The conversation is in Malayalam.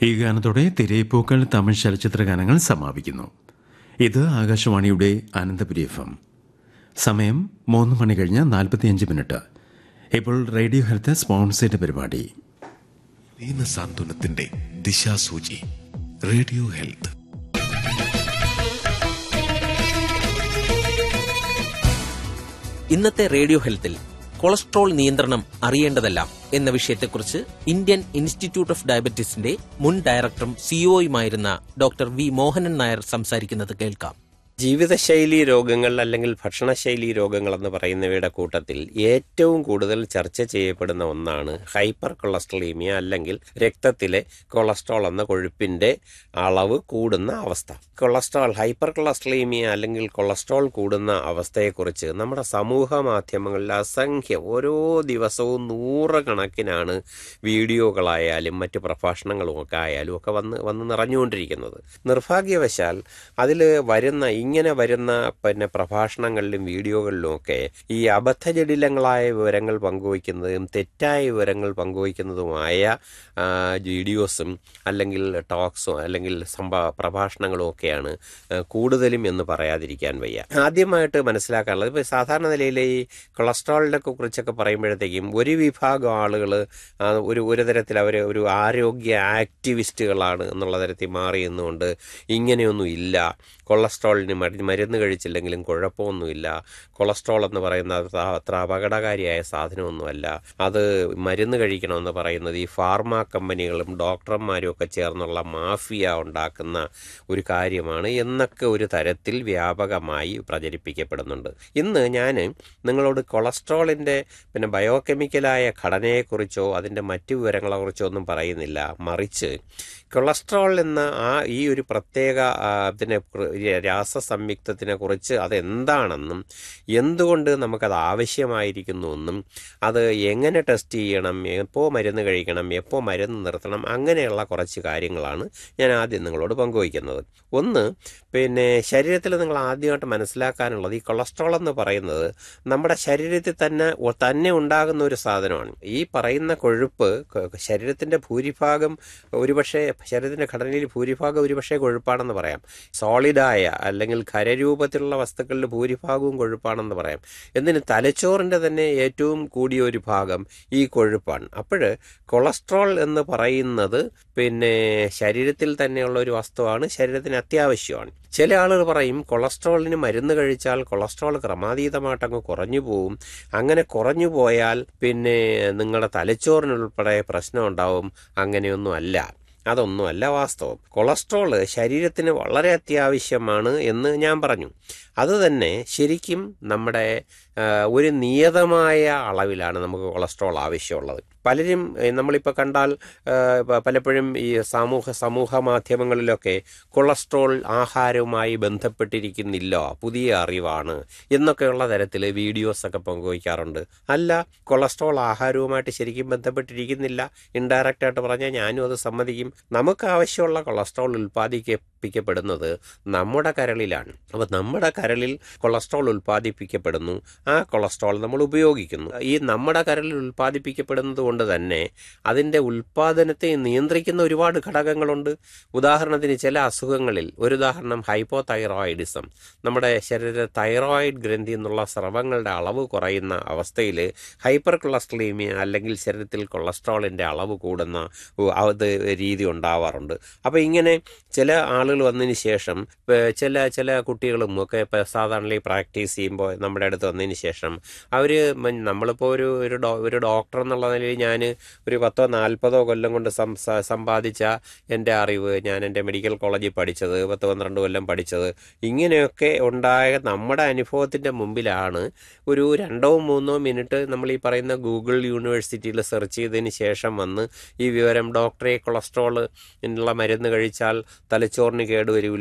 ഈ ഗാനത്തോടെ തിരയിപ്പൂക്കൾ തമിഴ് ചലച്ചിത്ര ഗാനങ്ങൾ സമാപിക്കുന്നു ഇത് ആകാശവാണിയുടെ അനന്തപുരി എഫ് എം സമയം മൂന്ന് മണി കഴിഞ്ഞ് നാൽപ്പത്തിയഞ്ച് മിനിറ്റ് ഇപ്പോൾ റേഡിയോ ഹെൽത്ത് സ്പോൺസേഡ് പരിപാടി ദീനസാന്ത്വനത്തിന്റെ ദിശാസൂചി റേഡിയോ ഹെൽത്ത് ഇന്നത്തെ റേഡിയോ ഹെൽത്തിൽ കൊളസ്ട്രോൾ നിയന്ത്രണം അറിയേണ്ടതെല്ലാം എന്ന വിഷയത്തെക്കുറിച്ച് ഇന്ത്യൻ ഇൻസ്റ്റിറ്റ്യൂട്ട് ഓഫ് ഡയബറ്റീസിന്റെ മുൻ ഡയറക്ടറും സിഇഒയുമായിരുന്ന ഡോക്ടർ വി മോഹനൻ നായർ സംസാരിക്കുന്നത് കേൾക്കാം ജീവിതശൈലി രോഗങ്ങൾ അല്ലെങ്കിൽ ഭക്ഷണശൈലി രോഗങ്ങൾ എന്ന് പറയുന്നവയുടെ കൂട്ടത്തിൽ ഏറ്റവും കൂടുതൽ ചർച്ച ചെയ്യപ്പെടുന്ന ഒന്നാണ് ഹൈപ്പർ കൊളസ്ട്രോളീമിയ അല്ലെങ്കിൽ രക്തത്തിലെ കൊളസ്ട്രോൾ എന്ന കൊഴുപ്പിന്റെ അളവ് കൂടുന്ന അവസ്ഥ കൊളസ്ട്രോൾ ഹൈപ്പർ കൊളസ്ട്രോളീമിയ അല്ലെങ്കിൽ കൊളസ്ട്രോൾ കൂടുന്ന അവസ്ഥയെക്കുറിച്ച് നമ്മുടെ സമൂഹ മാധ്യമങ്ങളിൽ അസംഖ്യം ഓരോ ദിവസവും നൂറുകണക്കിനാണ് വീഡിയോകളായാലും മറ്റ് പ്രഭാഷണങ്ങളും ഒക്കെ ആയാലും ഒക്കെ വന്ന് വന്ന് നിറഞ്ഞുകൊണ്ടിരിക്കുന്നത് നിർഭാഗ്യവശാൽ അതിൽ വരുന്ന ഇങ്ങനെ വരുന്ന പിന്നെ പ്രഭാഷണങ്ങളിലും വീഡിയോകളിലും ഒക്കെ ഈ അബദ്ധജടിലങ്ങളായ വിവരങ്ങൾ പങ്കുവയ്ക്കുന്നതും തെറ്റായ വിവരങ്ങൾ പങ്കുവയ്ക്കുന്നതുമായ ആ, വീഡിയോസും അല്ലെങ്കിൽ ടോക്സും അല്ലെങ്കിൽ സംഭ പ്രഭാഷണങ്ങളും ഒക്കെയാണ് ആ, കൂടുതലും എന്ന് പറയാതിരിക്കാൻ വയ്യ ആദ്യമായിട്ട് മനസ്സിലാക്കാനുള്ളത് ഇപ്പോൾ സാധാരണ നിലയിൽ ഈ കൊളസ്ട്രോളിനെ കുറിച്ചൊക്കെ പറയുമ്പോഴത്തേക്കും ഒരു വിഭാഗം ആളുകൾ ഒരു ഒരു തരത്തിൽ അവർ ഒരു ആരോഗ്യ ആക്ടിവിസ്റ്റുകളാണ് എന്നുള്ള തരത്തിൽ മാറി എന്നുകൊണ്ട് ഇങ്ങനെയൊന്നും ഇല്ല കൊളസ്ട്രോളിന് മരു- മരുന്ന് കഴിച്ചില്ലെങ്കിലും കുഴപ്പമൊന്നുമില്ല കൊളസ്ട്രോൾ എന്ന് പറയുന്ന അത് അത്ര അപകടകാരിയായ സാധനമൊന്നുമല്ല അത് മരുന്ന് കഴിക്കണമെന്ന് പറയുന്നത് ഈ ഫാർമ കമ്പനികളും ഡോക്ടർമാരും ഒക്കെ ചേർന്നുള്ള മാഫിയ ഉണ്ടാക്കുന്ന ഒരു കാര്യമാണ് എന്നൊക്കെ ഒരു തരത്തിൽ വ്യാപകമായി പ്രചരിപ്പിക്കപ്പെടുന്നുണ്ട് ഇന്ന് ഞാൻ നിങ്ങളോട് കൊളസ്ട്രോളിൻ്റെ പിന്നെ ബയോകെമിക്കലായ ഘടനയെക്കുറിച്ചോ അതിൻ്റെ മറ്റു വിവരങ്ങളെക്കുറിച്ചോ ഒന്നും പറയുന്നില്ല മറിച്ച് കൊളസ്ട്രോൾ എന്ന ആ ഈ ഒരു പ്രത്യേക ആ, ഇതിനെ കുറി- രാസസംയുക്തത്തിനെ കുറിച്ച് അതെന്താണെന്നും എന്തുകൊണ്ട് നമുക്കത് ആവശ്യമായിരിക്കുന്നുവെന്നും അത് എങ്ങനെ ടെസ്റ്റ് ചെയ്യണം എപ്പോൾ മരുന്ന് കഴിക്കണം എപ്പോൾ മരുന്ന് നിർത്തണം അങ്ങനെയുള്ള കുറച്ച് കാര്യങ്ങളാണ് ഞാൻ ആദ്യം നിങ്ങളോട് പങ്കുവയ്ക്കുന്നത് ഒന്ന് പിന്നെ ശരീരത്തിൽ നിങ്ങൾ ആദ്യമായിട്ട് മനസ്സിലാക്കാനുള്ളത് ഈ കൊളസ്ട്രോൾ എന്ന് പറയുന്നത് നമ്മുടെ ശരീരത്തിൽ തന്നെ ഒ- തന്നെ ഉണ്ടാകുന്ന ഒരു സാധനമാണ് ഈ പറയുന്ന കൊഴുപ്പ് ക- ശരീരത്തിന്റെ ഭൂരിഭാഗം ഒരുപക്ഷെ ശരീരത്തിന്റെ ഘടനയിൽ ഭൂരിഭാഗം ഒരുപക്ഷെ കൊഴുപ്പാണെന്ന് പറയാം സോളിഡായ അല്ലെങ്കിൽ ഖരരൂപത്തിലുള്ള വസ്തുക്കളിൽ ഭൂരിഭാഗവും കൊഴുപ്പാണെന്ന് പറയാം എന്തിന് തലച്ചോറിന്റെ തന്നെ ഏറ്റവും കൂടിയ ഒരു ഭാഗം ഈ കൊഴുപ്പാണ് അപ്പോൾ കൊളസ്ട്രോൾ എന്ന് പറയുന്നത് പിന്നെ ശരീരത്തിൽ തന്നെയുള്ള ഒരു വസ്തുവാണ് ശരീരത്തിന് അത്യാവശ്യമാണ് ചില ആളുകൾ പറയും കൊളസ്ട്രോളിന് മരുന്ന് കഴിച്ചാൽ കൊളസ്ട്രോൾ ക്രമാതീതമായിട്ട് അങ്ങ് കുറഞ്ഞു പോവും അങ്ങനെ കുറഞ്ഞു പോയാൽ പിന്നെ നിങ്ങളുടെ തലച്ചോറിനുൾപ്പെടെ പ്രശ്നം ഉണ്ടാവും അങ്ങനെയൊന്നും അല്ല അതൊന്നുമല്ല വാസ്തവം കൊളസ്ട്രോൾ ശരീരത്തിന് വളരെ അത്യാവശ്യമാണ് എന്ന് ഞാൻ പറഞ്ഞു അതുതന്നെ ശരിക്കും നമ്മുടെ ആ, ഒരു നിയതമായ അളവിലാണ് നമുക്ക് കൊളസ്ട്രോൾ ആവശ്യമുള്ളത് പലരും ഏ, നമ്മളിപ്പോൾ കണ്ടാൽ ആ, പ- പലപ്പോഴും ഈ സമൂഹ സമൂഹ മാധ്യമങ്ങളിലൊക്കെ കൊളസ്ട്രോൾ ആഹാരവുമായി ബന്ധപ്പെട്ടിരിക്കുന്നില്ല പുതിയ അറിവാണ് എന്നൊക്കെയുള്ള തരത്തിൽ വീഡിയോസൊക്കെ പങ്കുവയ്ക്കാറുണ്ട് അല്ല കൊളസ്ട്രോൾ ആഹാരവുമായിട്ട് ശരിക്കും ബന്ധപ്പെട്ടിരിക്കുന്നില്ല ഇൻഡയറക്റ്റ് ആയിട്ട് പറഞ്ഞാൽ ഞാനും അത് സമ്മതിക്കും നമുക്ക് ആവശ്യമുള്ള കൊളസ്ട്രോൾ ഉൽപ്പാദിപ്പിക്കപ്പെടുന്നത് നമ്മുടെ കരളിലാണ് അപ്പോൾ നമ്മുടെ കരളിൽ കൊളസ്ട്രോൾ ഉൽപ്പാദിപ്പിക്കപ്പെടുന്നു ആ കൊളസ്ട്രോൾ നമ്മൾ ഉപയോഗിക്കുന്നു ഈ നമ്മുടെ കരളിൽ ഉൽപ്പാദിപ്പിക്കപ്പെടുന്നത് കൊണ്ട് തന്നെ അതിൻ്റെ ഉൽപ്പാദനത്തെ നിയന്ത്രിക്കുന്ന ഒരുപാട് ഘടകങ്ങളുണ്ട് ഉദാഹരണത്തിന് ചില അസുഖങ്ങളിൽ ഒരു ഉദാഹരണം ഹൈപ്പോ തൈറോയിഡിസം നമ്മുടെ ശരീര തൈറോയിഡ് ഗ്രന്ഥി എന്നുള്ള സ്രവങ്ങളുടെ അളവ് കുറയുന്ന അവസ്ഥയിൽ ഹൈപ്പർ കൊളസ്ട്രീമിയ അല്ലെങ്കിൽ ശരീരത്തിൽ കൊളസ്ട്രോളിൻ്റെ അളവ് കൂടുന്ന ഉ- അത് രീതി ഉണ്ടാവാറുണ്ട് അപ്പോൾ ഇങ്ങനെ ചില ആളുകൾ വന്നതിന് ശേഷം ഇപ്പൊ ചില ചില കുട്ടികളും ഒക്കെ ഇപ്പോൾ സാധാരണ പ്രാക്ടീസ് ചെയ്യുമ്പോൾ നമ്മുടെ അടുത്ത് വന്നതിന് ശേഷം അവർ നമ്മളിപ്പോൾ ഒരു ഒരു ഡോ ഒരു ഡോക്ടർ എന്നുള്ള നിലയിൽ ഞാൻ ഒരു പത്തോ നാൽപ്പതോ കൊല്ലം കൊണ്ട് സംസ സമ്പാദിച്ച എൻ്റെ അറിവ് ഞാൻ എൻ്റെ മെഡിക്കൽ കോളേജിൽ പഠിച്ചത് പത്ത് പന്ത്രണ്ട് കൊല്ലം പഠിച്ചത് ഇങ്ങനെയൊക്കെ ഉണ്ടായ നമ്മുടെ അനുഭവത്തിൻ്റെ മുമ്പിലാണ് ഒരു രണ്ടോ മൂന്നോ മിനിറ്റ് നമ്മൾ ഈ പറയുന്ന ഗൂഗിൾ യൂണിവേഴ്സിറ്റിയിൽ സെർച്ച് ചെയ്തതിന് ശേഷം വന്ന് ഈ വിവരം ഡോക്ടറെ കൊളസ്ട്രോൾ ഉള്ള മരുന്ന് കഴിച്ചാൽ തലച്ചോറിന് കേടുവരില്ല